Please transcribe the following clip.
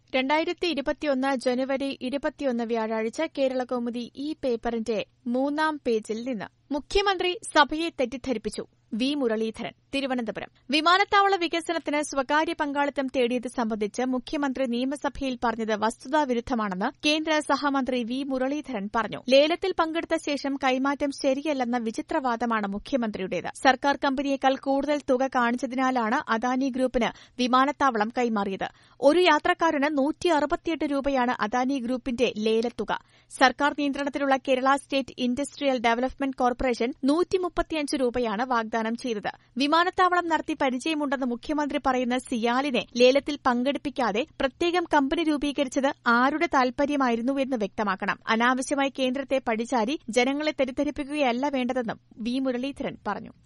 രണ്ടായിരത്തി ഇരുപത്തിയൊന്ന് ജനുവരി ഇരുപത്തിയൊന്ന് വ്യാഴാഴ്ച കേരളകൗമുദി ഈ പേപ്പറിന്റെ മൂന്നാം പേജിൽ നിന്ന് മുഖ്യമന്ത്രി സഭയെ തെറ്റിദ്ധരിപ്പിച്ചു വി മുരളീധരൻ തിരുവനന്തപുരം വിമാനത്താവള വികസനത്തിന് സ്വകാര്യ പങ്കാളിത്തം തേടിയത് സംബന്ധിച്ച് മുഖ്യമന്ത്രി നിയമസഭയിൽ പറഞ്ഞത് വസ്തുതാവിരുദ്ധമാണെന്ന് കേന്ദ്ര സഹമന്ത്രി വി മുരളീധരൻ പറഞ്ഞു ലേലത്തിൽ പങ്കെടുത്ത ശേഷം കൈമാറ്റം ശരിയല്ലെന്ന വിചിത്രവാദമാണ് മുഖ്യമന്ത്രിയുടേത് സർക്കാർ കമ്പനിയേക്കാൾ കൂടുതൽ തുക കാണിച്ചതിനാലാണ് അദാനി ഗ്രൂപ്പിന് വിമാനത്താവളം കൈമാറിയത് ഒരു യാത്രക്കാരന് നൂറ്റി അറുപത്തിയെട്ട് രൂപയാണ് അദാനി ഗ്രൂപ്പിന്റെ ലേലത്തുക സർക്കാർ നിയന്ത്രണത്തിലുള്ള Kerala state industrial development corporation നൂറ്റിമുപ്പത്തിയഞ്ച് രൂപയാണ് വാഗ്ദാനം ചെയ്തത് വിമാനത്താവളം നടത്തി പരിചയമുണ്ടെന്ന് മുഖ്യമന്ത്രി പറയുന്ന സിയാലിനെ ലേലത്തിൽ പങ്കെടുപ്പിക്കാതെ പ്രത്യേകം കമ്പനി രൂപീകരിച്ചത് ആരുടെ താൽപര്യമായിരുന്നുവെന്ന് വ്യക്തമാക്കണം അനാവശ്യമായി കേന്ദ്രത്തെ പഴിചാരി ജനങ്ങളെ തെറ്റിദ്ധരിപ്പിക്കുകയല്ല വേണ്ടതെന്നും വി മുരളീധരൻ പറഞ്ഞു